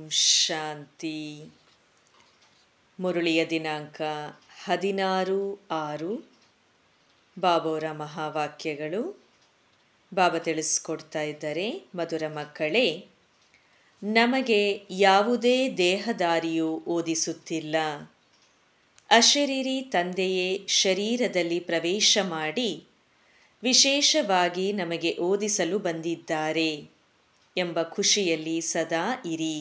ಶಾಂತಿ ಮುರುಳಿಯ ದಿನಾಂಕ ಹದಿನಾರು ಆರು ಬಾಬೋರ ಮಹಾವಾಕ್ಯಗಳು ಬಾಬಾ ತಿಳಿಸ್ಕೊಡ್ತಾ ಇದ್ದಾರೆ ಮಧುರ ಮಕ್ಕಳೇ ನಮಗೆ ಯಾವುದೇ ದೇಹದಾರಿಯು ಓದಿಸುತ್ತಿಲ್ಲ ಅಶರೀರಿ ತಂದೆಯೇ ಶರೀರದಲ್ಲಿ ಪ್ರವೇಶ ಮಾಡಿ ವಿಶೇಷವಾಗಿ ನಮಗೆ ಓದಿಸಲು ಬಂದಿದ್ದಾರೆ ಎಂಬ ಖುಷಿಯಲ್ಲಿ ಸದಾ ಇರಿ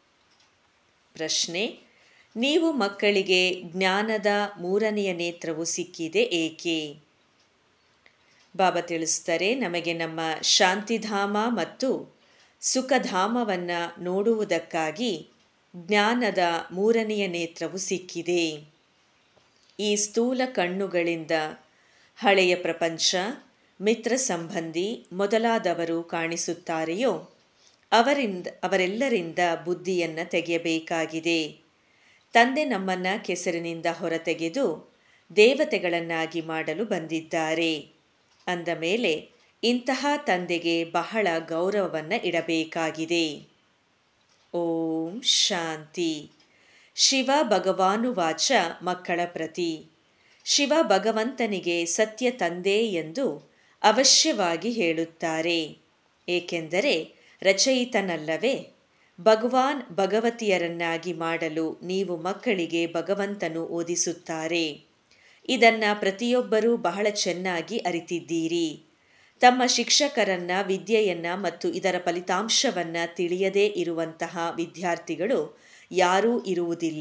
ಪ್ರಶ್ನೆ ನೀವು ಮಕ್ಕಳಿಗೆ ಜ್ಞಾನದ ಮೂರನೆಯ ನೇತ್ರವು ಸಿಕ್ಕಿದೆ ಏಕೆ ಬಾಬಾ ತಿಳಿಸ್ತಾರೆ ನಮಗೆ ನಮ್ಮ ಶಾಂತಿಧಾಮ ಮತ್ತು ಸುಖಧಾಮವನ್ನು ನೋಡುವುದಕ್ಕಾಗಿ ಜ್ಞಾನದ ಮೂರನೆಯ ನೇತ್ರವು ಸಿಕ್ಕಿದೆ ಈ ಸ್ಥೂಲ ಕಣ್ಣುಗಳಿಂದ ಹಳೆಯ ಪ್ರಪಂಚ ಮಿತ್ರ ಸಂಬಂಧಿ ಮೊದಲಾದವರು ಕಾಣಿಸುತ್ತಾರೆಯೋ ಅವರಿಂದ ಅವರೆಲ್ಲರಿಂದ ಬುದ್ಧಿಯನ್ನು ತೆಗೆಯಬೇಕಾಗಿದೆ ತಂದೆ ನಮ್ಮನ್ನು ಕೆಸರಿನಿಂದ ಹೊರತೆಗೆದು ದೇವತೆಗಳನ್ನಾಗಿ ಮಾಡಲು ಬಂದಿದ್ದಾರೆ ಅಂದ ಮೇಲೆ ಇಂತಹ ತಂದೆಗೆ ಬಹಳ ಗೌರವವನ್ನು ಇಡಬೇಕಾಗಿದೆ ಓಂ ಶಾಂತಿ ಶಿವ ಭಗವಾನುವಾಚ ಮಕ್ಕಳ ಪ್ರತಿ ಶಿವ ಭಗವಂತನಿಗೆ ಸತ್ಯ ತಂದೆ ಎಂದು ಅವಶ್ಯವಾಗಿ ಹೇಳುತ್ತಾರೆ ಏಕೆಂದರೆ ರಚಯಿತನಲ್ಲವೇ ಭಗವಾನ್ ಭಗವತಿಯರನ್ನಾಗಿ ಮಾಡಲು ನೀವು ಮಕ್ಕಳಿಗೆ ಭಗವಂತನು ಓದಿಸುತ್ತಾರೆ ಇದನ್ನು ಪ್ರತಿಯೊಬ್ಬರೂ ಬಹಳ ಚೆನ್ನಾಗಿ ಅರಿತಿದ್ದೀರಿ ತಮ್ಮ ಶಿಕ್ಷಕರನ್ನ ವಿದ್ಯೆಯನ್ನ ಮತ್ತು ಇದರ ಫಲಿತಾಂಶವನ್ನು ತಿಳಿಯದೇ ಇರುವಂತಹ ವಿದ್ಯಾರ್ಥಿಗಳು ಯಾರೂ ಇರುವುದಿಲ್ಲ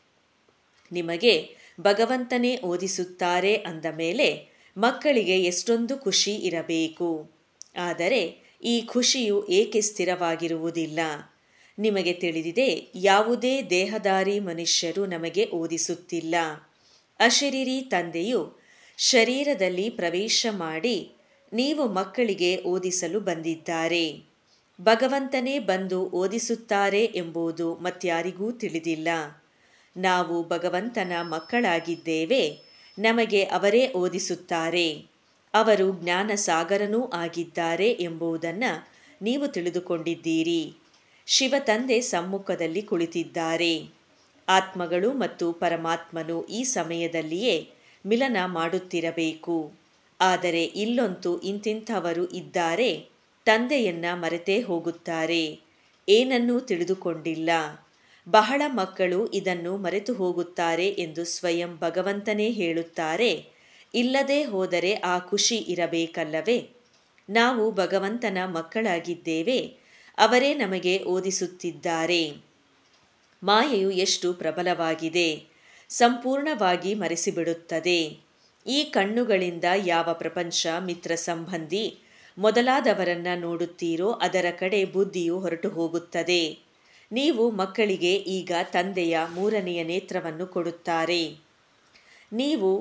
ನಿಮಗೆ ಭಗವಂತನೇ ಓದಿಸುತ್ತಾರೆ ಅಂದ ಮೇಲೆ ಮಕ್ಕಳಿಗೆ ಎಷ್ಟೊಂದು ಖುಷಿ ಇರಬೇಕು ಆದರೆ ಈ ಖುಷಿಯು ಏಕೆ ಸ್ಥಿರವಾಗಿರುವುದಿಲ್ಲ ನಿಮಗೆ ತಿಳಿದಿದೆ ಯಾವುದೇ ದೇಹದಾರಿ ಮನುಷ್ಯರು ನಮಗೆ ಓದಿಸುತ್ತಿಲ್ಲ ಅಶರೀರಿ ತಂದೆಯು ಶರೀರದಲ್ಲಿ ಪ್ರವೇಶ ಮಾಡಿ ನೀವು ಮಕ್ಕಳಿಗೆ ಓದಿಸಲು ಬಂದಿದ್ದಾರೆ ಭಗವಂತನೇ ಬಂದು ಓದಿಸುತ್ತಾರೆ ಎಂಬುದು ಮತ್ಯಾರಿಗೂ ತಿಳಿದಿಲ್ಲ ನಾವು ಭಗವಂತನ ಮಕ್ಕಳಾಗಿದ್ದೇವೆ ನಮಗೆ ಅವರೇ ಓದಿಸುತ್ತಾರೆ ಅವರು ಜ್ಞಾನ ಸಾಗರನೂ ಆಗಿದ್ದಾರೆ ಎಂಬುದನ್ನು ನೀವು ತಿಳಿದುಕೊಂಡಿದ್ದೀರಿ ಶಿವ ತಂದೆ ಸಮ್ಮುಖದಲ್ಲಿ ಕುಳಿತಿದ್ದಾರೆ ಆತ್ಮಗಳು ಮತ್ತು ಪರಮಾತ್ಮನು ಈ ಸಮಯದಲ್ಲಿಯೇ ಮಿಲನ ಮಾಡುತ್ತಿರಬೇಕು ಆದರೆ ಇಲ್ಲೊಂತೂ ಇಂತಿಂಥವರು ಇದ್ದಾರೆ ತಂದೆಯನ್ನ ಮರೆತೇ ಹೋಗುತ್ತಾರೆ ಏನನ್ನೂ ತಿಳಿದುಕೊಂಡಿಲ್ಲ ಬಹಳ ಮಕ್ಕಳು ಇದನ್ನು ಮರೆತು ಹೋಗುತ್ತಾರೆ ಎಂದು ಸ್ವಯಂ ಭಗವಂತನೇ ಹೇಳುತ್ತಾರೆ ಇಲ್ಲದೆ ಹೋದರೆ ಆ ಖುಷಿ ಇರಬೇಕಲ್ಲವೇ ನಾವು ಭಗವಂತನ ಮಕ್ಕಳಾಗಿದ್ದೇವೆ ಅವರೇ ನಮಗೆ ಓದಿಸುತ್ತಿದ್ದಾರೆ ಮಾಯೆಯು ಎಷ್ಟು ಪ್ರಬಲವಾಗಿದೆ ಸಂಪೂರ್ಣವಾಗಿ ಮರೆಸಿಬಿಡುತ್ತದೆ ಈ ಕಣ್ಣುಗಳಿಂದ ಯಾವ ಪ್ರಪಂಚ ಮಿತ್ರ ಸಂಬಂಧಿ ಮೊದಲಾದವರನ್ನ ನೋಡುತ್ತೀರೋ ಅದರ ಕಡೆ ಬುದ್ಧಿಯು ಹೊರಟು ಹೋಗುತ್ತದೆ ನೀವು ಮಕ್ಕಳಿಗೆ ಈಗ ತಂದೆಯ ಮೂರನೆಯ ನೇತ್ರವನ್ನು ಕೊಡುತ್ತಾರೆ ನೀವು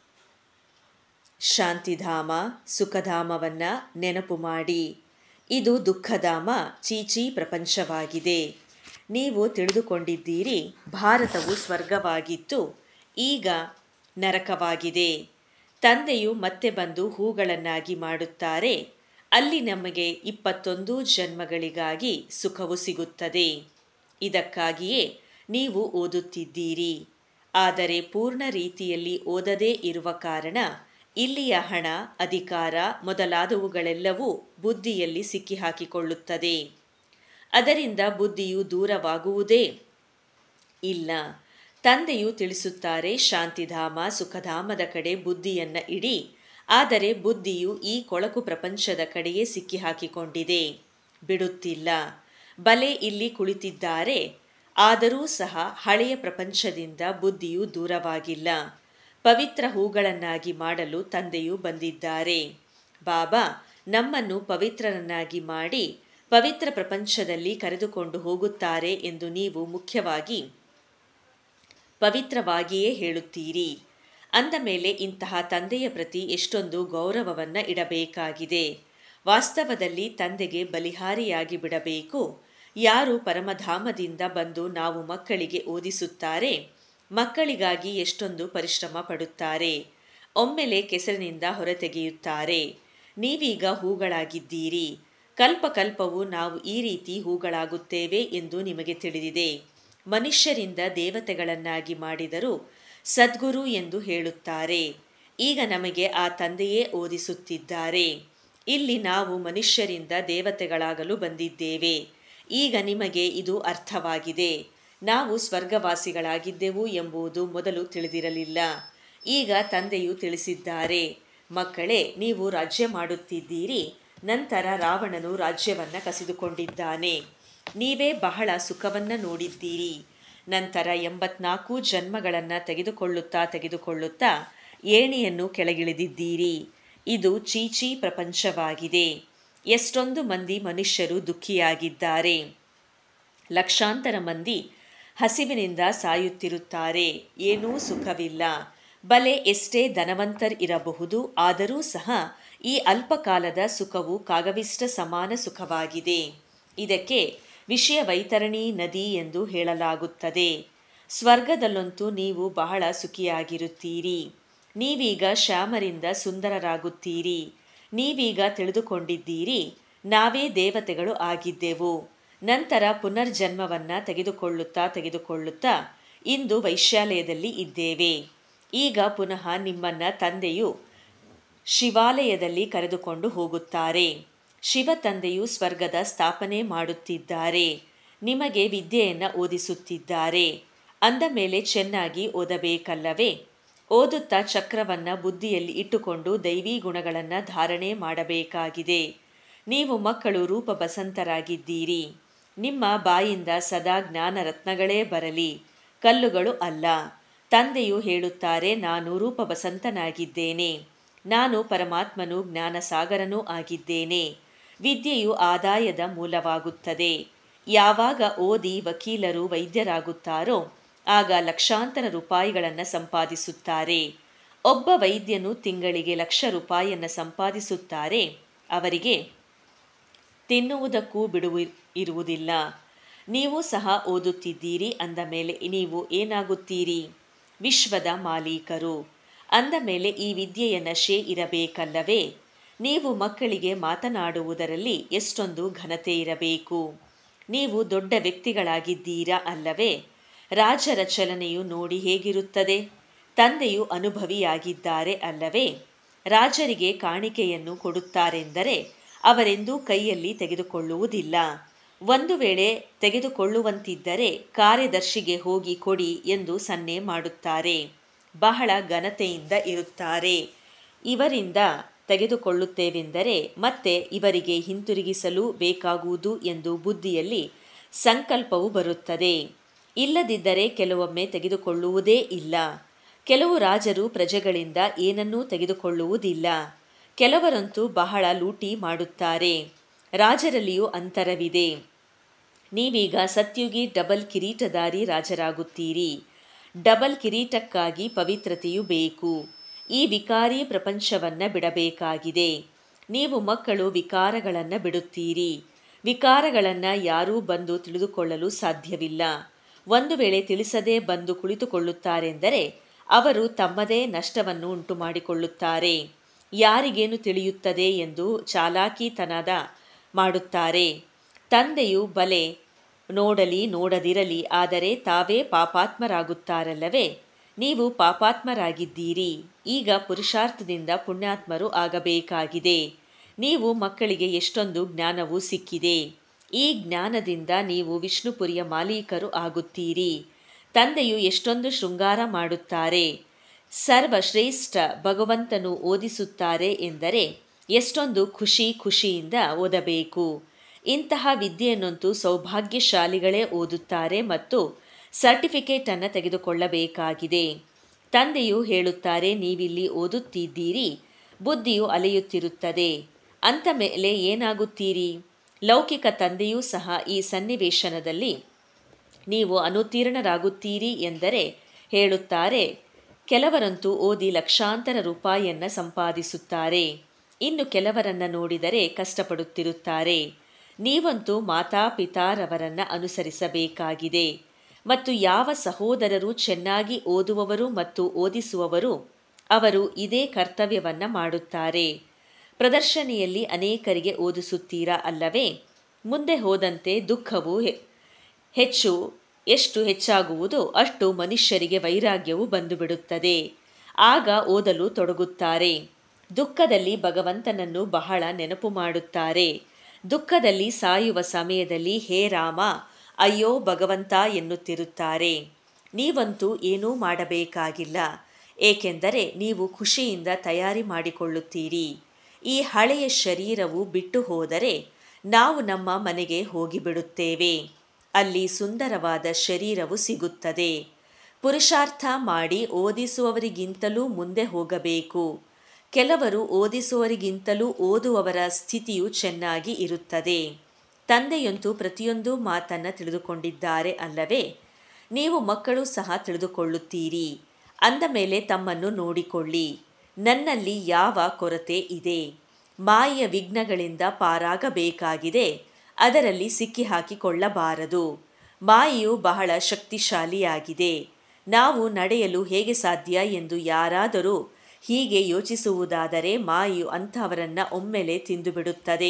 ಶಾಂತಿಧಾಮ ಸುಖಧಾಮವನ್ನು ನೆನಪು ಮಾಡಿ ಇದು ದುಃಖಧಾಮ ಚೀಚಿ ಪ್ರಪಂಚವಾಗಿದೆ ನೀವು ತಿಳಿದುಕೊಂಡಿದ್ದೀರಿ ಭಾರತವು ಸ್ವರ್ಗವಾಗಿತ್ತು ಈಗ ನರಕವಾಗಿದೆ ತಂದೆಯು ಮತ್ತೆ ಬಂದು ಹೂಗಳನ್ನಾಗಿ ಮಾಡುತ್ತಾರೆ ಅಲ್ಲಿ ನಮಗೆ ಇಪ್ಪತ್ತೊಂದು ಜನ್ಮಗಳಿಗಾಗಿ ಸುಖವು ಸಿಗುತ್ತದೆ ಇದಕ್ಕಾಗಿಯೇ ನೀವು ಓದುತ್ತಿದ್ದೀರಿ ಆದರೆ ಪೂರ್ಣ ರೀತಿಯಲ್ಲಿ ಓದದೇ ಇರುವ ಕಾರಣ ಇಲ್ಲಿಯ ಹಣ ಅಧಿಕಾರ ಮೊದಲಾದವುಗಳೆಲ್ಲವೂ ಬುದ್ಧಿಯಲ್ಲಿ ಸಿಕ್ಕಿಹಾಕಿಕೊಳ್ಳುತ್ತದೆ ಅದರಿಂದ ಬುದ್ಧಿಯು ದೂರವಾಗುವುದೇ ಇಲ್ಲ ತಂದೆಯು ತಿಳಿಸುತ್ತಾರೆ ಶಾಂತಿಧಾಮ ಸುಖಧಾಮದ ಕಡೆ ಬುದ್ಧಿಯನ್ನ ಇಡಿ ಆದರೆ ಬುದ್ಧಿಯು ಈ ಕೊಳಕು ಪ್ರಪಂಚದ ಕಡೆಯೇ ಸಿಕ್ಕಿಹಾಕಿಕೊಂಡಿದೆ ಬಿಡುತ್ತಿಲ್ಲ ಬಲೆ ಇಲ್ಲಿ ಕುಳಿತಿದ್ದಾರೆ ಆದರೂ ಸಹ ಹಳೆಯ ಪ್ರಪಂಚದಿಂದ ಬುದ್ಧಿಯು ದೂರವಾಗಿಲ್ಲ ಪವಿತ್ರ ಹೂಗಳನ್ನಾಗಿ ಮಾಡಲು ತಂದೆಯು ಬಂದಿದ್ದಾರೆ ಬಾಬಾ ನಮ್ಮನ್ನು ಪವಿತ್ರರನ್ನಾಗಿ ಮಾಡಿ ಪವಿತ್ರ ಪ್ರಪಂಚದಲ್ಲಿ ಕರೆದುಕೊಂಡು ಹೋಗುತ್ತಾರೆ ಎಂದು ನೀವು ಮುಖ್ಯವಾಗಿ ಪವಿತ್ರವಾಗಿಯೇ ಹೇಳುತ್ತೀರಿ ಅಂದ ಮೇಲೆ ಇಂತಹ ತಂದೆಯ ಪ್ರತಿ ಎಷ್ಟೊಂದು ಗೌರವವನ್ನು ಇಡಬೇಕಾಗಿದೆ ವಾಸ್ತವದಲ್ಲಿ ತಂದೆಗೆ ಬಲಿಹಾರಿಯಾಗಿ ಬಿಡಬೇಕು ಯಾರು ಪರಮಧಾಮದಿಂದ ಬಂದು ನಾವು ಮಕ್ಕಳಿಗೆ ಓದಿಸುತ್ತಾರೆ ಮಕ್ಕಳಿಗಾಗಿ ಎಷ್ಟೊಂದು ಪರಿಶ್ರಮ ಪಡುತ್ತಾರೆ ಒಮ್ಮೆಲೆ ಕೆಸರಿನಿಂದ ಹೊರತೆಗೆಯುತ್ತಾರೆ ನೀವೀಗ ಹೂಗಳಾಗಿದ್ದೀರಿ ಕಲ್ಪಕಲ್ಪವು ನಾವು ಈ ರೀತಿ ಹೂಗಳಾಗುತ್ತೇವೆ ಎಂದು ನಿಮಗೆ ತಿಳಿದಿದೆ ಮನುಷ್ಯರಿಂದ ದೇವತೆಗಳನ್ನಾಗಿ ಮಾಡಿದರೂ ಸದ್ಗುರು ಎಂದು ಹೇಳುತ್ತಾರೆ ಈಗ ನಮಗೆ ಆ ತಂದೆಯೇ ಓದಿಸುತ್ತಿದ್ದಾರೆ ಇಲ್ಲಿ ನಾವು ಮನುಷ್ಯರಿಂದ ದೇವತೆಗಳಾಗಲು ಬಂದಿದ್ದೇವೆ ಈಗ ನಿಮಗೆ ಇದು ಅರ್ಥವಾಗಿದೆ ನಾವು ಸ್ವರ್ಗವಾಸಿಗಳಾಗಿದ್ದೆವು ಎಂಬುದು ಮೊದಲು ತಿಳಿದಿರಲಿಲ್ಲ ಈಗ ತಂದೆಯು ತಿಳಿಸಿದ್ದಾರೆ ಮಕ್ಕಳೇ ನೀವು ರಾಜ್ಯ ಮಾಡುತ್ತಿದ್ದೀರಿ ನಂತರ ರಾವಣನು ರಾಜ್ಯವನ್ನ ಕಸಿದುಕೊಂಡಿದ್ದಾನೆ ನೀವೇ ಬಹಳ ಸುಖವನ್ನ ನೋಡಿದ್ದೀರಿ ನಂತರ ಎಂಬತ್ನಾಲ್ಕು ಜನ್ಮಗಳನ್ನು ತೆಗೆದುಕೊಳ್ಳುತ್ತಾ ತೆಗೆದುಕೊಳ್ಳುತ್ತಾ ಏಣಿಯನ್ನು ಕೆಳಗಿಳಿದಿದ್ದೀರಿ ಇದು ಚೀಚಿ ಪ್ರಪಂಚವಾಗಿದೆ ಎಷ್ಟೊಂದು ಮಂದಿ ಮನುಷ್ಯರು ದುಃಖಿಯಾಗಿದ್ದಾರೆ ಲಕ್ಷಾಂತರ ಮಂದಿ ಹಸಿವಿನಿಂದ ಸಾಯುತ್ತಿರುತ್ತಾರೆ ಏನೂ ಸುಖವಿಲ್ಲ ಬಲೆ ಎಷ್ಟೇ ಧನವಂತರ್ ಇರಬಹುದು ಆದರೂ ಸಹ ಈ ಅಲ್ಪಕಾಲದ ಸುಖವು ಕಾಗವಿಷ್ಟ ಸಮಾನ ಸುಖವಾಗಿದೆ ಇದಕ್ಕೆ ವಿಷಯ ವೈತರಣಿ ನದಿ ಎಂದು ಹೇಳಲಾಗುತ್ತದೆ ಸ್ವರ್ಗದಲ್ಲಂತೂ ನೀವು ಬಹಳ ಸುಖಿಯಾಗಿರುತ್ತೀರಿ ನೀವೀಗ ಶ್ಯಾಮರಿಂದ ಸುಂದರರಾಗುತ್ತೀರಿ ನೀವೀಗ ತಿಳಿದುಕೊಂಡಿದ್ದೀರಿ ನಾವೇ ದೇವತೆಗಳು ಆಗಿದ್ದೆವು ನಂತರ ಪುನರ್ಜನ್ಮವನ್ನ ತೆಗೆದುಕೊಳ್ಳುತ್ತಾ ತೆಗೆದುಕೊಳ್ಳುತ್ತಾ ಇಂದು ವೈಶ್ಯಾಲಯದಲ್ಲಿ ಇದ್ದೇವೆ ಈಗ ಪುನಃ ನಿಮ್ಮನ್ನ ತಂದೆಯು ಶಿವಾಲಯದಲ್ಲಿ ಕರೆದುಕೊಂಡು ಹೋಗುತ್ತಾರೆ ಶಿವ ತಂದೆಯು ಸ್ವರ್ಗದ ಸ್ಥಾಪನೆ ಮಾಡುತ್ತಿದ್ದಾರೆ ನಿಮಗೆ ವಿದ್ಯೆಯನ್ನು ಓದಿಸುತ್ತಿದ್ದಾರೆ ಅಂದ ಮೇಲೆ ಚೆನ್ನಾಗಿ ಓದಬೇಕಲ್ಲವೇ ಓದುತ್ತಾ ಚಕ್ರವನ್ನ ಬುದ್ಧಿಯಲ್ಲಿ ಇಟ್ಟುಕೊಂಡು ದೈವಿ ಗುಣಗಳನ್ನು ಧಾರಣೆ ಮಾಡಬೇಕಾಗಿದೆ ನೀವು ಮಕ್ಕಳು ರೂಪ ಬಸಂತರಾಗಿದ್ದೀರಿ ನಿಮ್ಮ ಬಾಯಿಂದ ಸದಾ ಜ್ಞಾನ ರತ್ನಗಳೇ ಬರಲಿ ಕಲ್ಲುಗಳು ಅಲ್ಲ ತಂದೆಯು ಹೇಳುತ್ತಾರೆ ನಾನು ರೂಪ ಬಸಂತನಾಗಿದ್ದೇನೆ ನಾನು ಪರಮಾತ್ಮನು ಜ್ಞಾನಸಾಗರನೂ ಆಗಿದ್ದೇನೆ ವಿದ್ಯೆಯು ಆದಾಯದ ಮೂಲವಾಗುತ್ತದೆ ಯಾವಾಗ ಓದಿ ವಕೀಲರು ವೈದ್ಯರಾಗುತ್ತಾರೋ ಆಗ ಲಕ್ಷಾಂತರ ರೂಪಾಯಿಗಳನ್ನು ಸಂಪಾದಿಸುತ್ತಾರೆ ಒಬ್ಬ ವೈದ್ಯನು ತಿಂಗಳಿಗೆ ಲಕ್ಷ ರೂಪಾಯಿಯನ್ನು ಸಂಪಾದಿಸುತ್ತಾರೆ ಅವರಿಗೆ ತಿನ್ನುವುದಕ್ಕೂ ಬಿಡುವು ಇರುವುದಿಲ್ಲ ನೀವು ಸಹ ಓದುತ್ತಿದ್ದೀರಿ ಅಂದ ಮೇಲೆ ನೀವು ಏನಾಗುತ್ತೀರಿ ವಿಶ್ವದ ಮಾಲೀಕರು ಅಂದ ಮೇಲೆ ಈ ವಿದ್ಯೆಯ ನಶೆ ಇರಬೇಕಲ್ಲವೇ ನೀವು ಮಕ್ಕಳಿಗೆ ಮಾತನಾಡುವುದರಲ್ಲಿ ಎಷ್ಟೊಂದು ಘನತೆ ಇರಬೇಕು ನೀವು ದೊಡ್ಡ ವ್ಯಕ್ತಿಗಳಾಗಿದ್ದೀರಾ ಅಲ್ಲವೇ ರಾಜರ ಚಲನೆಯು ನೋಡಿ ಹೇಗಿರುತ್ತದೆ ತಂದೆಯು ಅನುಭವಿಯಾಗಿದ್ದಾರೆ ಅಲ್ಲವೇ ರಾಜರಿಗೆ ಕಾಣಿಕೆಯನ್ನು ಕೊಡುತ್ತಾರೆಂದರೆ ಅವರೆಂದೂ ಕೈಯಲ್ಲಿ ತೆಗೆದುಕೊಳ್ಳುವುದಿಲ್ಲ ಒಂದು ವೇಳೆ ತೆಗೆದುಕೊಳ್ಳುವಂತಿದ್ದರೆ ಕಾರ್ಯದರ್ಶಿಗೆ ಹೋಗಿ ಕೊಡಿ ಎಂದು ಸನ್ನೆ ಮಾಡುತ್ತಾರೆ ಬಹಳ ಘನತೆಯಿಂದ ಇರುತ್ತಾರೆ ಇವರಿಂದ ತೆಗೆದುಕೊಳ್ಳುತ್ತೇವೆಂದರೆ ಮತ್ತೆ ಇವರಿಗೆ ಹಿಂತಿರುಗಿಸಲು ಬೇಕಾಗುವುದು ಎಂದು ಬುದ್ಧಿಯಲ್ಲಿ ಸಂಕಲ್ಪವು ಬರುತ್ತದೆ ಇಲ್ಲದಿದ್ದರೆ ಕೆಲವೊಮ್ಮೆ ತೆಗೆದುಕೊಳ್ಳುವುದೇ ಇಲ್ಲ ಕೆಲವು ರಾಜರು ಪ್ರಜೆಗಳಿಂದ ಏನನ್ನೂ ತೆಗೆದುಕೊಳ್ಳುವುದಿಲ್ಲ ಕೆಲವರಂತೂ ಬಹಳ ಲೂಟಿ ಮಾಡುತ್ತಾರೆ ರಾಜರಲ್ಲಿಯೂ ಅಂತರವಿದೆ ನೀವೀಗ ಸತ್ಯುಗಿ ಡಬಲ್ ಕಿರೀಟಧಾರಿ ರಾಜರಾಗುತ್ತೀರಿ ಡಬಲ್ ಕಿರೀಟಕ್ಕಾಗಿ ಪವಿತ್ರತೆಯು ಬೇಕು ಈ ವಿಕಾರಿ ಪ್ರಪಂಚವನ್ನ ಬಿಡಬೇಕಾಗಿದೆ ನೀವು ಮಕ್ಕಳು ವಿಕಾರಗಳನ್ನು ಬಿಡುತ್ತೀರಿ ವಿಕಾರಗಳನ್ನು ಯಾರೂ ಬಂದು ತಿಳಿದುಕೊಳ್ಳಲು ಸಾಧ್ಯವಿಲ್ಲ ಒಂದು ವೇಳೆ ತಿಳಿಸದೇ ಬಂದು ಕುಳಿತುಕೊಳ್ಳುತ್ತಾರೆಂದರೆ ಅವರು ತಮ್ಮದೇ ನಷ್ಟವನ್ನು ಉಂಟು ಮಾಡಿಕೊಳ್ಳುತ್ತಾರೆ ಯಾರಿಗೇನು ತಿಳಿಯುತ್ತದೆ ಎಂದು ಚಾಲಾಕಿತನದ ಮಾಡುತ್ತಾರೆ ತಂದೆಯು ಬಲೆ ನೋಡಲಿ ನೋಡದಿರಲಿ ಆದರೆ ತಾವೇ ಪಾಪಾತ್ಮರಾಗುತ್ತಾರಲ್ಲವೇ ನೀವು ಪಾಪಾತ್ಮರಾಗಿದ್ದೀರಿ ಈಗ ಪುರುಷಾರ್ಥದಿಂದ ಪುಣ್ಯಾತ್ಮರು ಆಗಬೇಕಾಗಿದೆ ನೀವು ಮಕ್ಕಳಿಗೆ ಎಷ್ಟೊಂದು ಜ್ಞಾನವು ಸಿಕ್ಕಿದೆ ಈ ಜ್ಞಾನದಿಂದ ನೀವು ವಿಷ್ಣುಪುರಿಯ ಮಾಲೀಕರು ಆಗುತ್ತೀರಿ ತಂದೆಯು ಎಷ್ಟೊಂದು ಶೃಂಗಾರ ಮಾಡುತ್ತಾರೆ ಸರ್ವಶ್ರೇಷ್ಠ ಭಗವಂತನು ಓದಿಸುತ್ತಾರೆ ಎಂದರೆ ಎಷ್ಟೊಂದು ಖುಷಿ ಖುಷಿಯಿಂದ ಓದಬೇಕು ಇಂತಹ ವಿದ್ಯೆಯನ್ನಂತೂ ಸೌಭಾಗ್ಯಶಾಲಿಗಳೇ ಓದುತ್ತಾರೆ ಮತ್ತು ಸರ್ಟಿಫಿಕೇಟನ್ನು ತೆಗೆದುಕೊಳ್ಳಬೇಕಾಗಿದೆ ತಂದೆಯು ಹೇಳುತ್ತಾರೆ ನೀವಿಲ್ಲಿ ಓದುತ್ತಿದ್ದೀರಿ ಬುದ್ಧಿಯು ಅಲೆಯುತ್ತಿರುತ್ತದೆ ಅಂಥ ಮೇಲೆ ಏನಾಗುತ್ತೀರಿ ಲೌಕಿಕ ತಂದೆಯೂ ಸಹ ಈ ಸನ್ನಿವೇಶನದಲ್ಲಿ ನೀವು ಅನುತ್ತೀರ್ಣರಾಗುತ್ತೀರಿ ಎಂದರೆ ಹೇಳುತ್ತಾರೆ ಕೆಲವರಂತೂ ಓದಿ ಲಕ್ಷಾಂತರ ರೂಪಾಯಿಯನ್ನು ಸಂಪಾದಿಸುತ್ತಾರೆ ಇನ್ನು ಕೆಲವರನ್ನ ನೋಡಿದರೆ ಕಷ್ಟಪಡುತ್ತಿರುತ್ತಾರೆ ನೀವಂತೂ ಮಾತಾಪಿತಾರವರನ್ನ ಅನುಸರಿಸಬೇಕಾಗಿದೆ ಮತ್ತು ಯಾವ ಸಹೋದರರು ಚೆನ್ನಾಗಿ ಓದುವವರು ಮತ್ತು ಓದಿಸುವವರು ಅವರು ಇದೇ ಕರ್ತವ್ಯವನ್ನ ಮಾಡುತ್ತಾರೆ ಪ್ರದರ್ಶನಿಯಲ್ಲಿ ಅನೇಕರಿಗೆ ಓದಿಸುತ್ತೀರಾ ಅಲ್ಲವೇ ಮುಂದೆ ಹೋದಂತೆ ದುಃಖವು ಹೆಚ್ಚು ಎಷ್ಟು ಹೆಚ್ಚಾಗುವುದೋ ಅಷ್ಟು ಮನುಷ್ಯರಿಗೆ ವೈರಾಗ್ಯವು ಬಂದುಬಿಡುತ್ತದೆ ಆಗ ಓದಲು ತೊಡಗುತ್ತಾರೆ ದುಃಖದಲ್ಲಿ ಭಗವಂತನನ್ನು ಬಹಳ ನೆನಪು ಮಾಡುತ್ತಾರೆ ದುಃಖದಲ್ಲಿ ಸಾಯುವ ಸಮಯದಲ್ಲಿ ಹೇ ರಾಮ ಅಯ್ಯೋ ಭಗವಂತ ಎನ್ನುತ್ತಿರುತ್ತಾರೆ ನೀವಂತೂ ಏನೂ ಮಾಡಬೇಕಾಗಿಲ್ಲ ಏಕೆಂದರೆ ನೀವು ಖುಷಿಯಿಂದ ತಯಾರಿ ಮಾಡಿಕೊಳ್ಳುತ್ತೀರಿ ಈ ಹಳೆಯ ಶರೀರವು ಬಿಟ್ಟು ಹೋದರೆ ನಾವು ನಮ್ಮ ಮನೆಗೆ ಹೋಗಿಬಿಡುತ್ತೇವೆ ಅಲ್ಲಿ ಸುಂದರವಾದ ಶರೀರವು ಸಿಗುತ್ತದೆ ಪುರುಷಾರ್ಥ ಮಾಡಿ ಓದಿಸುವವರಿಗಿಂತಲೂ ಮುಂದೆ ಹೋಗಬೇಕು ಕೆಲವರು ಓದಿಸುವವರಿಗಿಂತಲೂ ಓದುವವರ ಸ್ಥಿತಿಯು ಚೆನ್ನಾಗಿ ಇರುತ್ತದೆ ತಂದೆಯಂತೂ ಪ್ರತಿಯೊಂದು ಮಾತನ್ನು ತಿಳಿದುಕೊಂಡಿದ್ದಾರೆ ಅಲ್ಲವೇ ನೀವು ಮಕ್ಕಳು ಸಹ ತಿಳಿದುಕೊಳ್ಳುತ್ತೀರಿ ಅಂದ ಮೇಲೆ ತಮ್ಮನ್ನು ನೋಡಿಕೊಳ್ಳಿ ನನ್ನಲ್ಲಿ ಯಾವ ಕೊರತೆ ಇದೆ ಮಾಯೆಯ ವಿಘ್ನಗಳಿಂದ ಪಾರಾಗಬೇಕಾಗಿದೆ ಅದರಲ್ಲಿ ಸಿಕ್ಕಿ ಹಾಕಿಕೊಳ್ಳಬಾರದು ಮಾಯೆಯು ಬಹಳ ಶಕ್ತಿಶಾಲಿಯಾಗಿದೆ ನಾವು ನಡೆಯಲು ಹೇಗೆ ಸಾಧ್ಯ ಎಂದು ಯಾರಾದರೂ ಹೀಗೆ ಯೋಚಿಸುವುದಾದರೆ ಮಾಯೆಯು ಅಂಥವರನ್ನ ಒಮ್ಮೆಲೆ ತಿಂದುಬಿಡುತ್ತದೆ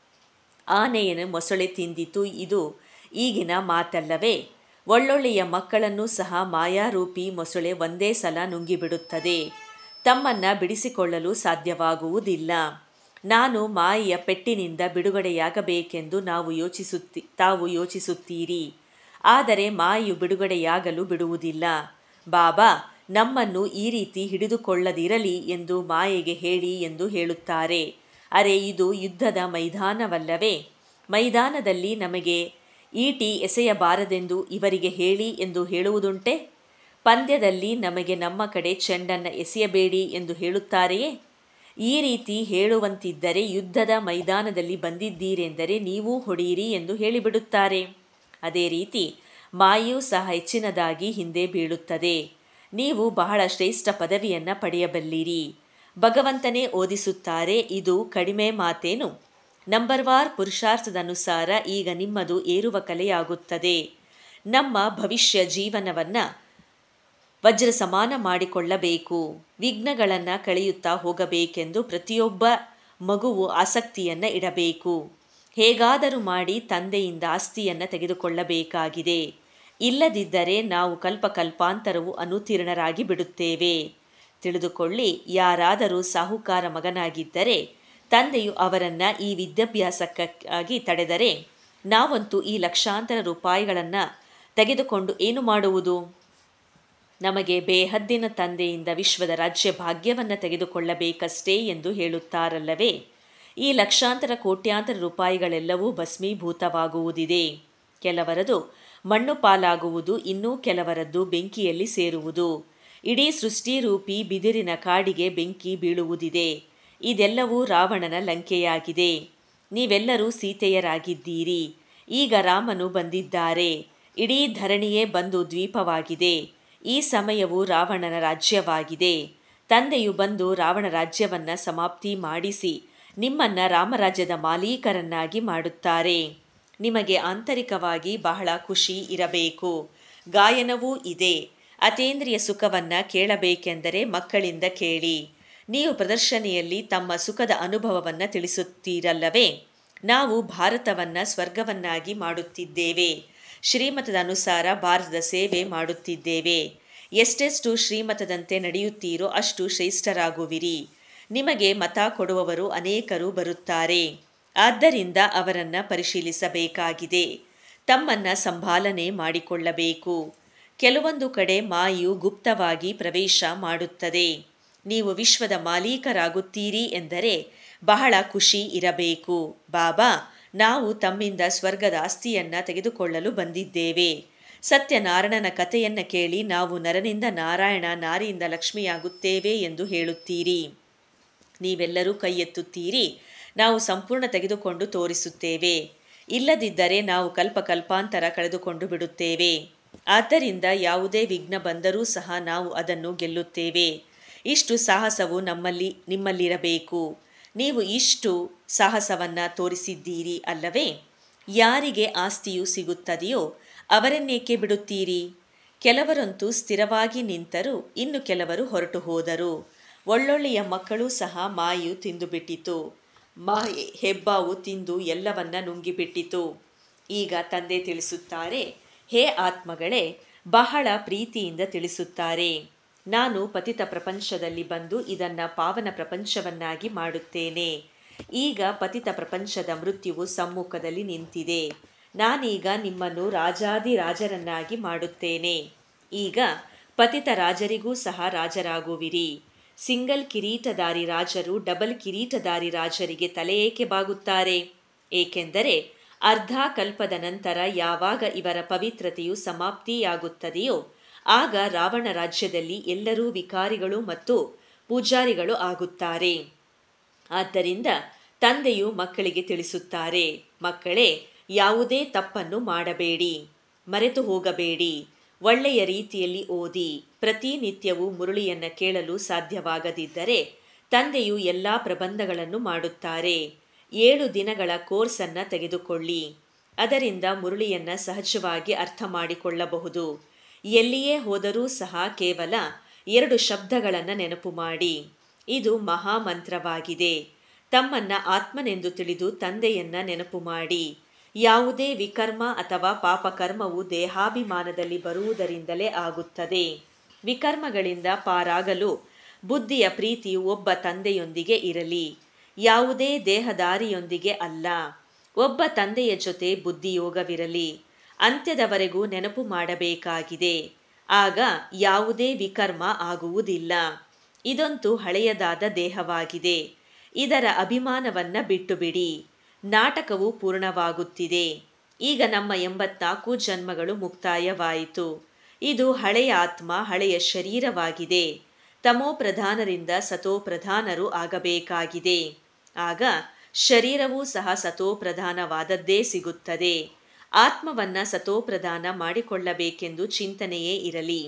ಆನೆಯನ್ನು ಮೊಸಳೆ ತಿಂದಿತು ಇದು ಈಗಿನ ಮಾತಲ್ಲವೇ ಒಳ್ಳೊಳ್ಳೆಯ ಮಕ್ಕಳನ್ನು ಸಹ ಮಾಯಾರೂಪಿ ಮೊಸಳೆ ಒಂದೇ ಸಲ ನುಂಗಿಬಿಡುತ್ತದೆ ತಮ್ಮನ್ನ ಬಿಡಿಸಿಕೊಳ್ಳಲು ಸಾಧ್ಯವಾಗುವುದಿಲ್ಲ ನಾನು ಮಾಯೆಯ ಪೆಟ್ಟಿನಿಂದ ಬಿಡುಗಡೆಯಾಗಬೇಕೆಂದು ನಾವು ಯೋಚಿಸುತ್ತಿ ತಾವು ಯೋಚಿಸುತ್ತೀರಿ ಆದರೆ ಮಾಯೆಯು ಬಿಡುಗಡೆಯಾಗಲು ಬಿಡುವುದಿಲ್ಲ ಬಾಬಾ ನಮ್ಮನ್ನು ಈ ರೀತಿ ಹಿಡಿದುಕೊಳ್ಳದಿರಲಿ ಎಂದು ಮಾಯೆಗೆ ಹೇಳಿ ಎಂದು ಹೇಳುತ್ತಾರೆ ಅರೆ ಇದು ಯುದ್ಧದ ಮೈದಾನವಲ್ಲವೇ ಮೈದಾನದಲ್ಲಿ ನಮಗೆ ಈಟಿ ಎಸೆಯಬಾರದೆಂದು ಇವರಿಗೆ ಹೇಳಿ ಎಂದು ಹೇಳುವುದುಂಟೆ ಪಂದ್ಯದಲ್ಲಿ ನಮಗೆ ನಮ್ಮ ಕಡೆ ಚೆಂಡನ್ನು ಎಸೆಯಬೇಡಿ ಎಂದು ಹೇಳುತ್ತಾರೆಯೇ ಈ ರೀತಿ ಹೇಳುವಂತಿದ್ದರೆ ಯುದ್ಧದ ಮೈದಾನದಲ್ಲಿ ಬಂದಿದ್ದೀರೆಂದರೆ ನೀವೂ ಹೊಡೆಯಿರಿ ಎಂದು ಹೇಳಿಬಿಡುತ್ತಾರೆ ಅದೇ ರೀತಿ ಮಾಯು ಸಹ ಹೆಚ್ಚಿನದಾಗಿ ಹಿಂದೆ ಬೀಳುತ್ತದೆ ನೀವು ಬಹಳ ಶ್ರೇಷ್ಠ ಪದವಿಯನ್ನು ಪಡೆಯಬಲ್ಲಿರಿ ಭಗವಂತನೇ ಓದಿಸುತ್ತಾರೆ ಇದು ಕಡಿಮೆ ಮಾತೇನು ನಂಬರ್ ವಾರ್ ಪುರುಷಾರ್ಥದನುಸಾರ ಈಗ ನಿಮ್ಮದು ಏರುವ ಕಲೆಯಾಗುತ್ತದೆ ನಮ್ಮ ಭವಿಷ್ಯ ಜೀವನವನ್ನು ವಜ್ರ ಸಮಾನ ಮಾಡಿಕೊಳ್ಳಬೇಕು ವಿಘ್ನಗಳನ್ನು ಕಳೆಯುತ್ತಾ ಹೋಗಬೇಕೆಂದು ಪ್ರತಿಯೊಬ್ಬ ಮಗುವು ಆಸಕ್ತಿಯನ್ನು ಇಡಬೇಕು ಹೇಗಾದರೂ ಮಾಡಿ ತಂದೆಯಿಂದ ಆಸ್ತಿಯನ್ನು ತೆಗೆದುಕೊಳ್ಳಬೇಕಾಗಿದೆ ಇಲ್ಲದಿದ್ದರೆ ನಾವು ಕಲ್ಪಕಲ್ಪಾಂತರವು ಅನುತೀರ್ಣರಾಗಿ ಬಿಡುತ್ತೇವೆ ತಿಳಿದುಕೊಳ್ಳಿ ಯಾರಾದರೂ ಸಾಹುಕಾರ ಮಗನಾಗಿದ್ದರೆ ತಂದೆಯು ಅವರನ್ನು ಈ ವಿದ್ಯಾಭ್ಯಾಸಕ್ಕಾಗಿ ತಡೆದರೆ ನಾವಂತೂ ಈ ಲಕ್ಷಾಂತರ ರೂಪಾಯಿಗಳನ್ನು ತೆಗೆದುಕೊಂಡು ಏನು ಮಾಡುವುದು ನಮಗೆ ಬೇಹದ್ದಿನ ತಂದೆಯಿಂದ ವಿಶ್ವದ ರಾಜ್ಯ ಭಾಗ್ಯವನ್ನು ತೆಗೆದುಕೊಳ್ಳಬೇಕಷ್ಟೇ ಎಂದು ಹೇಳುತ್ತಾರಲ್ಲವೇ ಈ ಲಕ್ಷಾಂತರ ಕೋಟ್ಯಾಂತರ ರೂಪಾಯಿಗಳೆಲ್ಲವೂ ಭಸ್ಮೀಭೂತವಾಗುವುದಿದೆ ಕೆಲವರದು ಮಣ್ಣು ಪಾಲಾಗುವುದು ಇನ್ನೂ ಕೆಲವರದ್ದು ಬೆಂಕಿಯಲ್ಲಿ ಸೇರುವುದು ಇಡೀ ಸೃಷ್ಟಿರೂಪಿ ಬಿದಿರಿನ ಕಾಡಿಗೆ ಬೆಂಕಿ ಬೀಳುವುದಿದೆ ಇದೆಲ್ಲವೂ ರಾವಣನ ಲಂಕೆಯಾಗಿದೆ ನೀವೆಲ್ಲರೂ ಸೀತೆಯರಾಗಿದ್ದೀರಿ ಈಗ ರಾಮನು ಬಂದಿದ್ದಾರೆ ಇಡೀ ಧರಣಿಯೇ ಬಂದು ದ್ವೀಪವಾಗಿದೆ ಈ ಸಮಯವು ರಾವಣನ ರಾಜ್ಯವಾಗಿದೆ ತಂದೆಯು ಬಂದು ರಾವಣ ರಾಜ್ಯವನ್ನ ಸಮಾಪ್ತಿ ಮಾಡಿಸಿ ನಿಮ್ಮನ್ನ ರಾಮರಾಜ್ಯದ ಮಾಲೀಕರನ್ನಾಗಿ ಮಾಡುತ್ತಾರೆ ನಿಮಗೆ ಆಂತರಿಕವಾಗಿ ಬಹಳ ಖುಷಿ ಇರಬೇಕು ಗಾಯನವೂ ಇದೆ ಅತೇಂದ್ರಿಯ ಸುಖವನ್ನ ಕೇಳಬೇಕೆಂದರೆ ಮಕ್ಕಳಿಂದ ಕೇಳಿ ನೀವು ಪ್ರದರ್ಶನೆಯಲ್ಲಿ ತಮ್ಮ ಸುಖದ ಅನುಭವವನ್ನು ತಿಳಿಸುತ್ತೀರಲ್ಲವೇ ನಾವು ಭಾರತವನ್ನ ಸ್ವರ್ಗವನ್ನಾಗಿ ಮಾಡುತ್ತಿದ್ದೇವೆ ಶ್ರೀಮತದ ಅನುಸಾರ ಭಾರತದ ಸೇವೆ ಮಾಡುತ್ತಿದ್ದೇವೆ ಎಷ್ಟೆಷ್ಟು ಶ್ರೀಮತದಂತೆ ನಡೆಯುತ್ತೀರೋ ಅಷ್ಟು ಶ್ರೇಷ್ಠರಾಗುವಿರಿ ನಿಮಗೆ ಮತ ಕೊಡುವವರು ಅನೇಕರು ಬರುತ್ತಾರೆ ಆದ್ದರಿಂದ ಅವರನ್ನ ಪರಿಶೀಲಿಸಬೇಕಾಗಿದೆ ತಮ್ಮನ್ನ ಸಂಭಾಲನೆ ಮಾಡಿಕೊಳ್ಳಬೇಕು ಕೆಲವೊಂದು ಕಡೆ ಮಾಯು ಗುಪ್ತವಾಗಿ ಪ್ರವೇಶ ಮಾಡುತ್ತದೆ ನೀವು ವಿಶ್ವದ ಮಾಲೀಕರಾಗುತ್ತೀರಿ ಎಂದರೆ ಬಹಳ ಖುಷಿ ಇರಬೇಕು ಬಾಬಾ ನಾವು ತಮ್ಮಿಂದ ಸ್ವರ್ಗದ ಆಸ್ತಿಯನ್ನ ತೆಗೆದುಕೊಳ್ಳಲು ಬಂದಿದ್ದೇವೆ ಸತ್ಯನಾರಾಯಣನ ಕಥೆಯನ್ನ ಕೇಳಿ ನಾವು ನರನಿಂದ ನಾರಾಯಣ ನಾರಿಯಿಂದ ಲಕ್ಷ್ಮಿಯಾಗುತ್ತೇವೆ ಎಂದು ಹೇಳುತ್ತೀರಿ ನೀವೆಲ್ಲರೂ ಕೈ ಎತ್ತುತ್ತೀರಿ ನಾವು ಸಂಪೂರ್ಣ ತೆಗೆದುಕೊಂಡು ತೋರಿಸುತ್ತೇವೆ ಇಲ್ಲದಿದ್ದರೆ ನಾವು ಕಲ್ಪಕಲ್ಪಾಂತರ ಕಳೆದುಕೊಂಡು ಬಿಡುತ್ತೇವೆ ಆದ್ದರಿಂದ ಯಾವುದೇ ವಿಘ್ನ ಬಂದರೂ ಸಹ ನಾವು ಅದನ್ನು ಗೆಲ್ಲುತ್ತೇವೆ ಇಷ್ಟು ಸಾಹಸವು ನಮ್ಮಲ್ಲಿ ನಿಮ್ಮಲ್ಲಿರಬೇಕು ನೀವು ಇಷ್ಟು ಸಾಹಸವನ್ನ ತೋರಿಸಿದ್ದೀರಿ ಅಲ್ಲವೇ ಯಾರಿಗೆ ಆಸ್ತಿಯು ಸಿಗುತ್ತದೆಯೋ ಅವರನ್ನೇಕೆ ಬಿಡುತ್ತೀರಿ ಕೆಲವರಂತೂ ಸ್ಥಿರವಾಗಿ ನಿಂತರು ಇನ್ನು ಕೆಲವರು ಹೊರಟು ಹೋದರು ಒಳ್ಳೊಳ್ಳೆಯ ಮಕ್ಕಳು ಸಹ ಮಾಯು ತಿಂದುಬಿಟ್ಟಿತು ಮಾಯೆ ಹೆಬ್ಬಾವು ತಿಂದು ಎಲ್ಲವನ್ನ ನುಂಗಿಬಿಟ್ಟಿತು ಈಗ ತಂದೆ ತಿಳಿಸುತ್ತಾರೆ ಹೇ ಆತ್ಮಗಳೇ ಬಹಳ ಪ್ರೀತಿಯಿಂದ ತಿಳಿಸುತ್ತಾರೆ ನಾನು ಪತಿತ ಪ್ರಪಂಚದಲ್ಲಿ ಬಂದು ಇದನ್ನ ಪಾವನ ಪ್ರಪಂಚವನ್ನಾಗಿ ಮಾಡುತ್ತೇನೆ ಈಗ ಪತಿತ ಪ್ರಪಂಚದ ಮೃತ್ಯುವು ಸಮ್ಮುಖದಲ್ಲಿ ನಿಂತಿದೆ ನಾನೀಗ ನಿಮ್ಮನ್ನು ರಾಜಾದಿರಾಜರನ್ನಾಗಿ ಮಾಡುತ್ತೇನೆ ಈಗ ಪತಿತ ರಾಜರಿಗೂ ಸಹ ರಾಜರಾಗುವಿರಿ ಸಿಂಗಲ್ ಕಿರೀಟದಾರಿ ರಾಜರು ಡಬಲ್ ಕಿರೀಟದಾರಿ ರಾಜರಿಗೆ ತಲೆ ಏಕೆ ಬಾಗುತ್ತಾರೆ ಏಕೆಂದರೆ ಅರ್ಧ ಕಲ್ಪದ ನಂತರ ಯಾವಾಗ ಇವರ ಪವಿತ್ರತೆಯು ಸಮಾಪ್ತಿಯಾಗುತ್ತದೆಯೋ ಆಗ ರಾವಣ ರಾಜ್ಯದಲ್ಲಿ ಎಲ್ಲರೂ ವಿಕಾರಿಗಳು ಮತ್ತು ಪೂಜಾರಿಗಳು ಆಗುತ್ತಾರೆ ಆದ್ದರಿಂದ ತಂದೆಯು ಮಕ್ಕಳಿಗೆ ತಿಳಿಸುತ್ತಾರೆ ಮಕ್ಕಳೇ ಯಾವುದೇ ತಪ್ಪನ್ನು ಮಾಡಬೇಡಿ ಮರೆತು ಹೋಗಬೇಡಿ ಒಳ್ಳೆಯ ರೀತಿಯಲ್ಲಿ ಓದಿ ಪ್ರತಿನಿತ್ಯವೂ ಮುರುಳಿಯನ್ನ ಕೇಳಲು ಸಾಧ್ಯವಾಗದಿದ್ದರೆ ತಂದೆಯು ಎಲ್ಲ ಪ್ರಬಂಧಗಳನ್ನು ಮಾಡುತ್ತಾರೆ ಏಳು ದಿನಗಳ ಕೋರ್ಸನ್ನು ತೆಗೆದುಕೊಳ್ಳಿ ಅದರಿಂದ ಮುರುಳಿಯನ್ನ ಸಹಜವಾಗಿ ಅರ್ಥ ಮಾಡಿಕೊಳ್ಳಬಹುದು ಎಲ್ಲಿಯೇ ಹೋದರೂ ಸಹ ಕೇವಲ ಎರಡು ಶಬ್ದಗಳನ್ನು ನೆನಪು ಮಾಡಿ ಇದು ಮಹಾಮಂತ್ರವಾಗಿದೆ ತಮ್ಮನ್ನ ಆತ್ಮನೆಂದು ತಿಳಿದು ತಂದೆಯನ್ನ ನೆನಪು ಮಾಡಿ ಯಾವುದೇ ವಿಕರ್ಮ ಅಥವಾ ಪಾಪಕರ್ಮವು ದೇಹಾಭಿಮಾನದಲ್ಲಿ ಬರುವುದರಿಂದಲೇ ಆಗುತ್ತದೆ ವಿಕರ್ಮಗಳಿಂದ ಪಾರಾಗಲು ಬುದ್ಧಿಯ ಪ್ರೀತಿಯು ಒಬ್ಬ ತಂದೆಯೊಂದಿಗೆ ಇರಲಿ ಯಾವುದೇ ದೇಹದಾರಿಯೊಂದಿಗೆ ಅಲ್ಲ ಒಬ್ಬ ತಂದೆಯ ಜೊತೆ ಬುದ್ಧಿಯೋಗವಿರಲಿ ಅಂತ್ಯದವರೆಗೂ ನೆನಪು ಮಾಡಬೇಕಾಗಿದೆ ಆಗ ಯಾವುದೇ ವಿಕರ್ಮ ಆಗುವುದಿಲ್ಲ ಇದಂತೂ ಹಳೆಯದಾದ ದೇಹವಾಗಿದೆ ಇದರ ಅಭಿಮಾನವನ್ನ ಬಿಟ್ಟು ಬಿಡಿ ನಾಟಕವು ಪೂರ್ಣವಾಗುತ್ತಿದೆ ಈಗ ನಮ್ಮ ಎಂಬತ್ನಾಲ್ಕು ಜನ್ಮಗಳು ಮುಕ್ತಾಯವಾಯಿತು ಇದು ಹಳೆಯ ಆತ್ಮ ಹಳೆಯ ಶರೀರವಾಗಿದೆ ತಮೋ ಪ್ರಧಾನರಿಂದ ಸತೋ ಪ್ರಧಾನರು ಆಗಬೇಕಾಗಿದೆ ಆಗ ಶರೀರವೂ ಸಹ ಸತೋ ಪ್ರಧಾನವಾದದ್ದೇ ಸಿಗುತ್ತದೆ ಆತ್ಮವನ್ನ ಸತೋಪ್ರಧಾನ ಮಾಡಿಕೊಳ್ಳಬೇಕೆಂದು ಚಿಂತನೆಯೇ ಇರಲಿ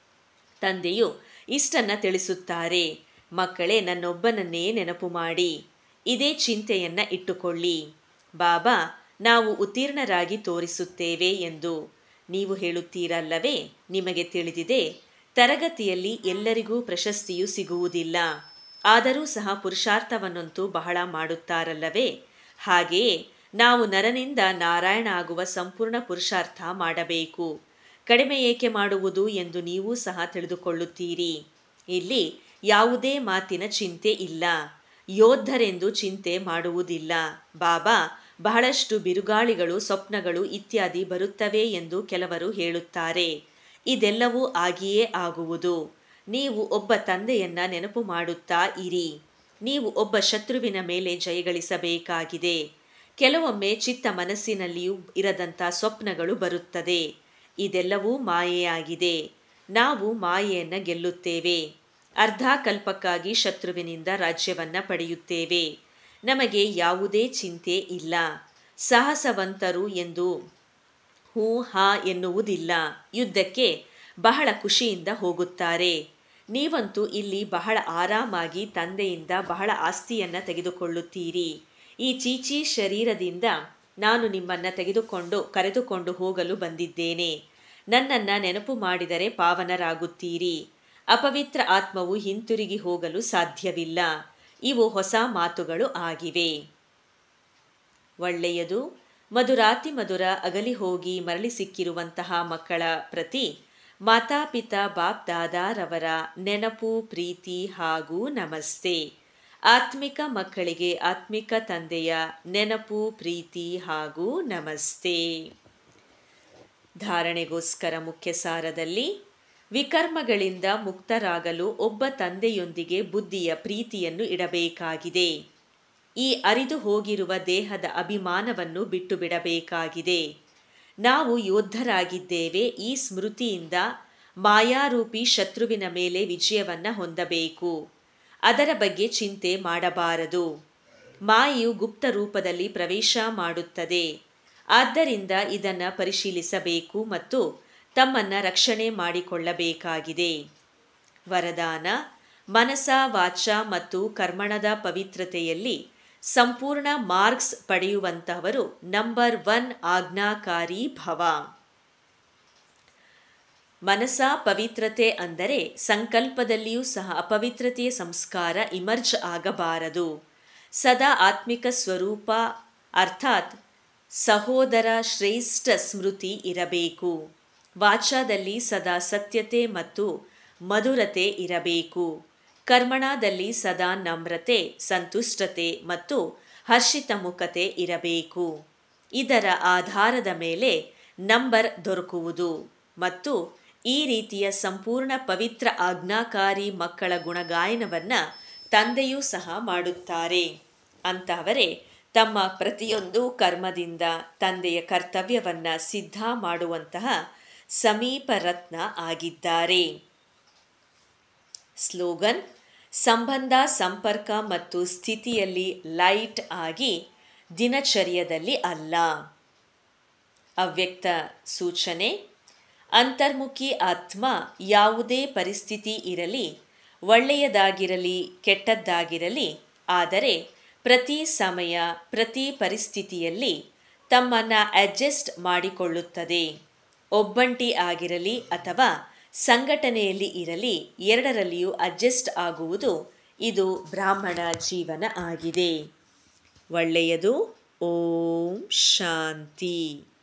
ತಂದೆಯು ಇಷ್ಟನ್ನ ತಿಳಿಸುತ್ತಾರೆ ಮಕ್ಕಳೇ ನನ್ನೊಬ್ಬನನ್ನೇ ನೆನಪು ಮಾಡಿ ಇದೇ ಚಿಂತೆಯನ್ನ ಇಟ್ಟುಕೊಳ್ಳಿ ಬಾಬಾ ನಾವು ಉತ್ತೀರ್ಣರಾಗಿ ತೋರಿಸುತ್ತೇವೆ ಎಂದು ನೀವು ಹೇಳುತ್ತೀರಲ್ಲವೇ ನಿಮಗೆ ತಿಳಿದಿದೆ ತರಗತಿಯಲ್ಲಿ ಎಲ್ಲರಿಗೂ ಪ್ರಶಸ್ತಿಯು ಸಿಗುವುದಿಲ್ಲ ಆದರೂ ಸಹ ಪುರುಷಾರ್ಥವನ್ನಂತೂ ಬಹಳ ಮಾಡುತ್ತಾರಲ್ಲವೇ ಹಾಗೆಯೇ ನಾವು ನರನಿಂದ ನಾರಾಯಣ ಆಗುವ ಸಂಪೂರ್ಣ ಪುರುಷಾರ್ಥ ಮಾಡಬೇಕು ಕಡಿಮೆ ಏಕೆ ಮಾಡುವುದು ಎಂದು ನೀವು ಸಹ ತಿಳಿದುಕೊಳ್ಳುತ್ತೀರಿ ಇಲ್ಲಿ ಯಾವುದೇ ಮಾತಿನ ಚಿಂತೆ ಇಲ್ಲ ಯೋಧರೆಂದು ಚಿಂತೆ ಮಾಡುವುದಿಲ್ಲ ಬಾಬಾ ಬಹಳಷ್ಟು ಬಿರುಗಾಳಿಗಳು ಸ್ವಪ್ನಗಳು ಇತ್ಯಾದಿ ಬರುತ್ತವೆ ಎಂದು ಕೆಲವರು ಹೇಳುತ್ತಾರೆ ಇದೆಲ್ಲವೂ ಆಗಿಯೇ ಆಗುವುದು ನೀವು ಒಬ್ಬ ತಂದೆಯನ್ನ ನೆನಪು ಮಾಡುತ್ತಾ ಇರಿ ನೀವು ಒಬ್ಬ ಶತ್ರುವಿನ ಮೇಲೆ ಜಯಗಳಿಸಬೇಕಾಗಿದೆ ಕೆಲವೊಮ್ಮೆ ಚಿತ್ತ ಮನಸ್ಸಿನಲ್ಲಿಯೂ ಇರದಂಥ ಸ್ವಪ್ನಗಳು ಬರುತ್ತದೆ ಇದೆಲ್ಲವೂ ಮಾಯೆಯಾಗಿದೆ ನಾವು ಮಾಯೆಯನ್ನು ಗೆಲ್ಲುತ್ತೇವೆ ಅರ್ಧ ಕಲ್ಪಕ್ಕಾಗಿ ಶತ್ರುವಿನಿಂದ ರಾಜ್ಯವನ್ನ ಪಡೆಯುತ್ತೇವೆ ನಮಗೆ ಯಾವುದೇ ಚಿಂತೆ ಇಲ್ಲ ಸಾಹಸವಂತರು ಎಂದು ಹೂ ಹಾ ಎನ್ನುವುದಿಲ್ಲ ಯುದ್ಧಕ್ಕೆ ಬಹಳ ಖುಷಿಯಿಂದ ಹೋಗುತ್ತಾರೆ ನೀವಂತೂ ಇಲ್ಲಿ ಬಹಳ ಆರಾಮಾಗಿ ತಂದೆಯಿಂದ ಬಹಳ ಆಸ್ತಿಯನ್ನು ತೆಗೆದುಕೊಳ್ಳುತ್ತೀರಿ ಈ ಚೀಚಿ ಶರೀರದಿಂದ ನಾನು ನಿಮ್ಮನ್ನು ತೆಗೆದುಕೊಂಡು ಕರೆದುಕೊಂಡು ಹೋಗಲು ಬಂದಿದ್ದೇನೆ ನನ್ನನ್ನು ನೆನಪು ಮಾಡಿದರೆ ಪಾವನರಾಗುತ್ತೀರಿ ಅಪವಿತ್ರ ಆತ್ಮವು ಹಿಂತಿರುಗಿ ಹೋಗಲು ಸಾಧ್ಯವಿಲ್ಲ ಇವು ಹೊಸ ಮಾತುಗಳು ಆಗಿವೆ ಒಳ್ಳೆಯದು ಮಧುರಾತಿ ಮಧುರ ಅಗಲಿ ಹೋಗಿ ಮರಳಿ ಸಿಕ್ಕಿರುವಂತಹ ಮಕ್ಕಳ ಪ್ರತಿ ಮಾತಾಪಿತಾ ಬಾಪ್ ದಾದಾರವರ ನೆನಪು ಪ್ರೀತಿ ಹಾಗೂ ನಮಸ್ತೆ ಆತ್ಮಿಕ ಮಕ್ಕಳಿಗೆ ಆತ್ಮಿಕ ತಂದೆಯ ನೆನಪು ಪ್ರೀತಿ ಹಾಗೂ ನಮಸ್ತೆ ಧಾರಣೆಗೋಸ್ಕರ ಮುಖ್ಯ ಸಾರದಲ್ಲಿ ವಿಕರ್ಮಗಳಿಂದ ಮುಕ್ತರಾಗಲು ಒಬ್ಬ ತಂದೆಯೊಂದಿಗೆ ಬುದ್ಧಿಯ ಪ್ರೀತಿಯನ್ನು ಇಡಬೇಕಾಗಿದೆ ಈ ಅರಿದು ಹೋಗಿರುವ ದೇಹದ ಅಭಿಮಾನವನ್ನು ಬಿಟ್ಟು ಬಿಡಬೇಕಾಗಿದೆ ನಾವು ಯೋಧರಾಗಿದ್ದೇವೆ ಈ ಸ್ಮೃತಿಯಿಂದ ಮಾಯಾರೂಪಿ ಶತ್ರುವಿನ ಮೇಲೆ ವಿಜಯವನ್ನ ಹೊಂದಬೇಕು ಅದರ ಬಗ್ಗೆ ಚಿಂತೆ ಮಾಡಬಾರದು ಮಾಯೆಯು ಗುಪ್ತ ರೂಪದಲ್ಲಿ ಪ್ರವೇಶ ಮಾಡುತ್ತದೆ ಆದ್ದರಿಂದ ಇದನ್ನು ಪರಿಶೀಲಿಸಬೇಕು ಮತ್ತು ತಮ್ಮನ್ನ ರಕ್ಷಣೆ ಮಾಡಿಕೊಳ್ಳಬೇಕಾಗಿದೆ ವರದಾನ ಮನಸ ವಾಚ ಮತ್ತು ಕರ್ಮಣದ ಪವಿತ್ರತೆಯಲ್ಲಿ ಸಂಪೂರ್ಣ ಮಾರ್ಕ್ಸ್ ಪಡೆಯುವಂತಹವರು ನಂಬರ್ ಒನ್ ಆಜ್ಞಾಕಾರಿ ಭವ ಮನಸ ಪವಿತ್ರತೆ ಅಂದರೆ ಸಂಕಲ್ಪದಲ್ಲಿಯೂ ಸಹ ಅಪವಿತ್ರತೆಯ ಸಂಸ್ಕಾರ ಇಮರ್ಜ್ ಆಗಬಾರದು ಸದಾ ಆತ್ಮಿಕ ಸ್ವರೂಪ ಅರ್ಥಾತ್ ಸಹೋದರ ಶ್ರೇಷ್ಠ ಸ್ಮೃತಿ ಇರಬೇಕು ವಾಚಾದಲ್ಲಿ ಸದಾ ಸತ್ಯತೆ ಮತ್ತು ಮಧುರತೆ ಇರಬೇಕು ಕರ್ಮಣದಲ್ಲಿ ಸದಾ ನಮ್ರತೆ ಸಂತುಷ್ಟತೆ ಮತ್ತು ಹರ್ಷಿತ ಮುಖತೆ ಇರಬೇಕು ಇದರ ಆಧಾರದ ಮೇಲೆ ನಂಬರ್ ದೊರಕುವುದು ಮತ್ತು ಈ ರೀತಿಯ ಸಂಪೂರ್ಣ ಪವಿತ್ರ ಆಜ್ಞಾಕಾರಿ ಮಕ್ಕಳ ಗುಣಗಾಯನವನ್ನು ತಂದೆಯೂ ಸಹ ಮಾಡುತ್ತಾರೆ ಅಂತಹವರೇ ತಮ್ಮ ಪ್ರತಿಯೊಂದು ಕರ್ಮದಿಂದ ತಂದೆಯ ಕರ್ತವ್ಯವನ್ನು ಸಿದ್ಧ ಮಾಡುವಂತಹ ಸಮೀಪ ರತ್ನ ಆಗಿದ್ದಾರೆ ಸ್ಲೋಗನ್ ಸಂಬಂಧ ಸಂಪರ್ಕ ಮತ್ತು ಸ್ಥಿತಿಯಲ್ಲಿ ಲೈಟ್ ಆಗಿ ದಿನಚರ್ಯದಲ್ಲಿ ಅಲ್ಲ ಅವ್ಯಕ್ತ ಸೂಚನೆ ಅಂತರ್ಮುಖಿ ಆತ್ಮ ಯಾವುದೇ ಪರಿಸ್ಥಿತಿ ಇರಲಿ ಒಳ್ಳೆಯದಾಗಿರಲಿ ಕೆಟ್ಟದ್ದಾಗಿರಲಿ ಆದರೆ ಪ್ರತಿ ಸಮಯ ಪ್ರತಿ ಪರಿಸ್ಥಿತಿಯಲ್ಲಿ ತಮ್ಮನ್ನು ಅಡ್ಜಸ್ಟ್ ಮಾಡಿಕೊಳ್ಳುತ್ತದೆ ಒಬ್ಬಂಟಿ ಆಗಿರಲಿ ಅಥವಾ ಸಂಘಟನೆಯಲ್ಲಿ ಇರಲಿ ಎರಡರಲ್ಲಿಯೂ ಅಡ್ಜಸ್ಟ್ ಆಗುವುದು ಇದು ಬ್ರಾಹ್ಮಣ ಜೀವನ ಆಗಿದೆ ಒಳ್ಳೆಯದು ಓಂ ಶಾಂತಿ